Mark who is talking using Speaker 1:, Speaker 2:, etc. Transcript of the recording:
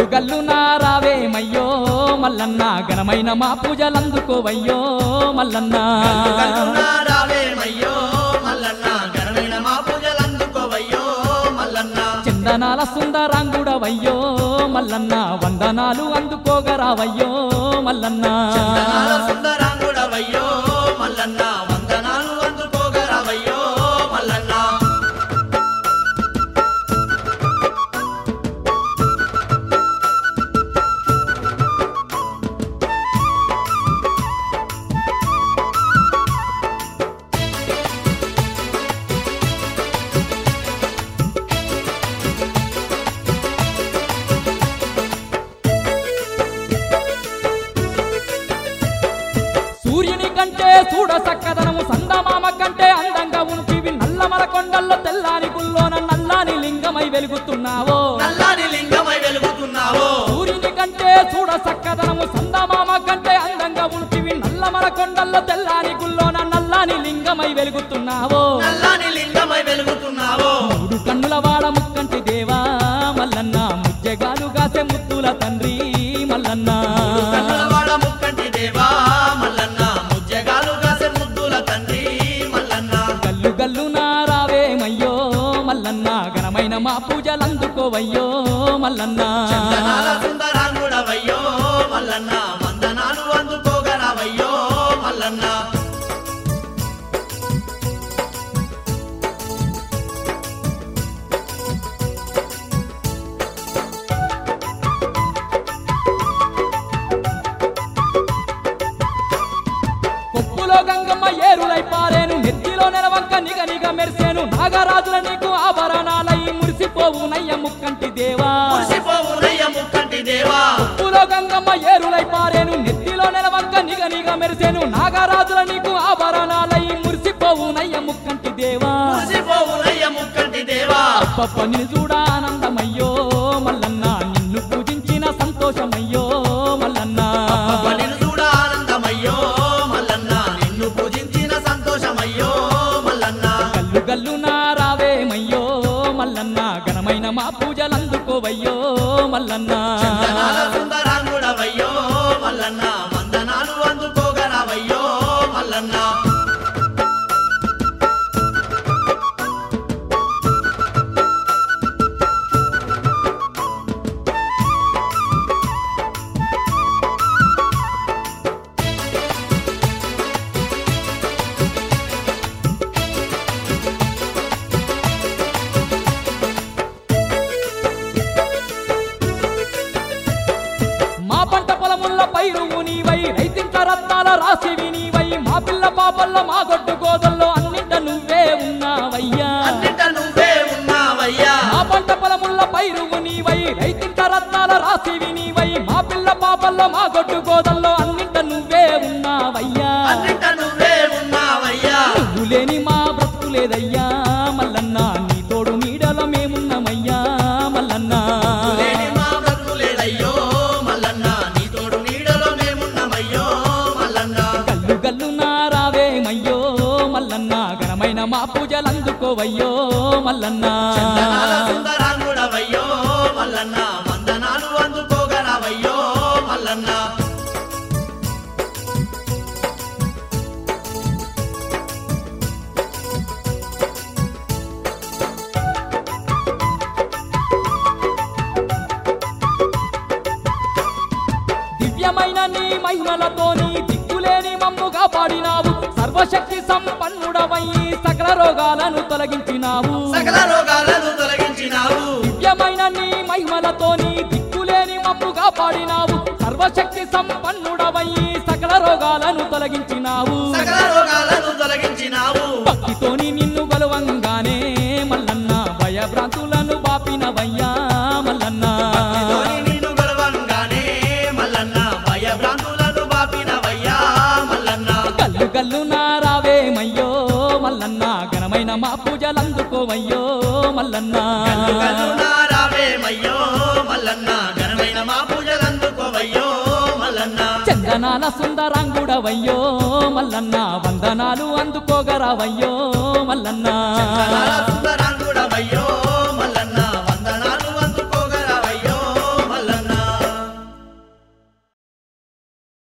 Speaker 1: గల్లు గల్లు నారావేమయ్యో మల్లన్న ఘనమైన మా పూజలందుకోవయ్యో మల్లన్న
Speaker 2: రావేమయ్యో మల్లన్న ఘనమైన మా పూజలందుకోవయ్యో మల్లన్న
Speaker 1: చందనాల సుందరాంగుడవయ్యో మల్లన్న వందనాలు అందుకోగరావయ్యో మల్లన్న
Speaker 2: చందనాల సుందరాంగుడవయ్యో మల్లన్న వందనాలు అందుకోగరావయ్యో మల్లన్న
Speaker 1: సూర్యుని కంటే చూడ సక్కదనము సందమామ కంటే అందంగా ఉంటివి నల్లమల కొండల్లో తెల్లాని గుల్లోన నల్లాని లింగమై వెలుగుతున్నావో
Speaker 2: నల్లాని లింగమై వెలుగుతున్నావో
Speaker 1: సూర్యుని కంటే చూడ సక్కదనము సందమామ కంటే అందంగా ఉంటివి నల్లమల కొండల్లో తెల్లాని గుల్లోన నల్లాని లింగమై వెలుగుతున్నావో
Speaker 2: నల్లాని లింగమై వెలుగుతున్నావో
Speaker 1: మూడు కన్నుల వాడ ముక్కంటి దేవా మల్లన్న ముజ్జగాలు గాసే ముత్తుల తండ్రి మల్లన్న
Speaker 2: కన్నులవాడ ముక్కంటి దేవా మల్లన్న ముజ్జగాలు కాసే ముద్దుల తండ్రి మల్లన్న
Speaker 1: గల్లు గల్లు నారావేమయ్యో మల్లన్న ఘనమైన మా పూజలందుకోవయ్యో మల్లన్న
Speaker 2: చందనాల సుందరాంగుడవయ్యో మల్లన్న వందనాలు అందుకోగరావయ్యో మల్లన్న
Speaker 1: కొప్పులో గంగమ్మ ఏరులై పారేను నెత్తిలో నెలవంక నిగ నిగ మెరిసేను నాగరాజుల నీకు ఆభరణాలై మురిసిపోవు నయ్య ముక్కంటి దేవా
Speaker 2: మురిసిపోవునయ్య ముక్కంటి దేవా
Speaker 1: కొప్పులో గంగమ్మ ఏరులై పారేను నెత్తిలో నెలవంక నిగ నిగ మెరిసేను నాగరాజుల నీకు ఆభరణాలై మురిసిపోవు నయ్య ముక్కంటి దేవా
Speaker 2: మురిసిపోవునయ్య ముక్కంటి దేవా
Speaker 1: అప్పప్ప నిన్ను చూడ ఆనందమయ్యో మల్లన్న నిన్ను పూజించిన సంతోషమయ్యో మల్లన్న
Speaker 2: నిన్ను చూడ ఆనందమయ్యో మల్లన్న నిన్ను పూజించిన సంతోషమయ్యో మల్లన్న
Speaker 1: గల్లు గల్లు నారావేమయ్యో మల్లన్న ఘనమైన మా పూజలందుకోవయ్యో మల్లన్న
Speaker 2: చందనాల సుందరాంగుడవయ్యో మల్లన్న వందనాలు అందుకోగరావయ్యో మల్లన్న
Speaker 1: మా పంట పొలముల్ల పైరువు నీవై రైతింట రత్నాల రాశివి నీవై మా పిల్ల పాపల్ల మా గొడ్డు గోదల్లో అన్నింట నువ్వే ఉన్నావయ్యా
Speaker 2: అన్నిట నువ్వే ఉన్నావయ్యా
Speaker 1: మా పంట పొలముల్ల పైరువు నీవై రైతింట రత్నాల రాశివి నీవై మా పిల్ల పాపల్ల మా గొడ్డు గోదల్లో అన్నింట నువ్వే ఉన్నావయ్యా
Speaker 2: అన్నిట నువ్వే ఉన్నావయ్యా
Speaker 1: నువ్వు లేని మా బ్రతుకు లేదయ్యా మల్లన్న నీ తోడు నీడల మేమున్నామయ్యా మల్లన్న
Speaker 2: లేని మా బ్రతుకులేడయ్యో మల్లన్న నీ తోడు నీడలో మేమున్నామయ్యో మల్లన్న
Speaker 1: గల్లు గల్లు నారావేమయ్యో మల్లన్న ఘనమైన మా పూజలందుకోవయ్యో మల్లన్న
Speaker 2: చందనాల సుందరాంగుడవయ్యో మల్లన్న వందనాలు అందుకోగరావయ్యో మల్లన్న
Speaker 1: దివ్యమైన నీ మహిమలతోని దిక్కులేని మమ్ముగా పాడినావు సర్వశక్తి సంపన్నుడవయ్యి సకల రోగాలను తొలగించినావు
Speaker 2: సకల రోగాలను తొలగించినావు
Speaker 1: దివ్యమైన నీ మహిమలతోని దిక్కులేని మమ్ముగా పాడినావు సర్వశక్తి సంపన్నుడవయ్యి సకల రోగాలను తొలగించినావు
Speaker 2: సకల రోగాలను తొలగించినావు
Speaker 1: భక్తితోని నిన్ను గలవంగానే మల్లన్న భయభ్రాంతులను బాపినవయ్యా మల్లన్న
Speaker 2: భక్తితోని నిన్ను గలవంగానే మల్లన్న భయభ్రాంతులను బాపినవయ్యా మల్లన్న
Speaker 1: గల్లు గల్లు నారావేమయ్యో మల్లన్న ఘనమైన మా పూజలందుకోవయ్యో మల్లన్న
Speaker 2: కరుణారావేమయ్యో మల్లన్న ఘనమైన మా పూజలందుకోవయ్యో మల్లన్న
Speaker 1: చందనాల సుందరాంగుడవయ్యో మల్లన్న వందనాలు అందుకోగరావయ్యో మల్లన్న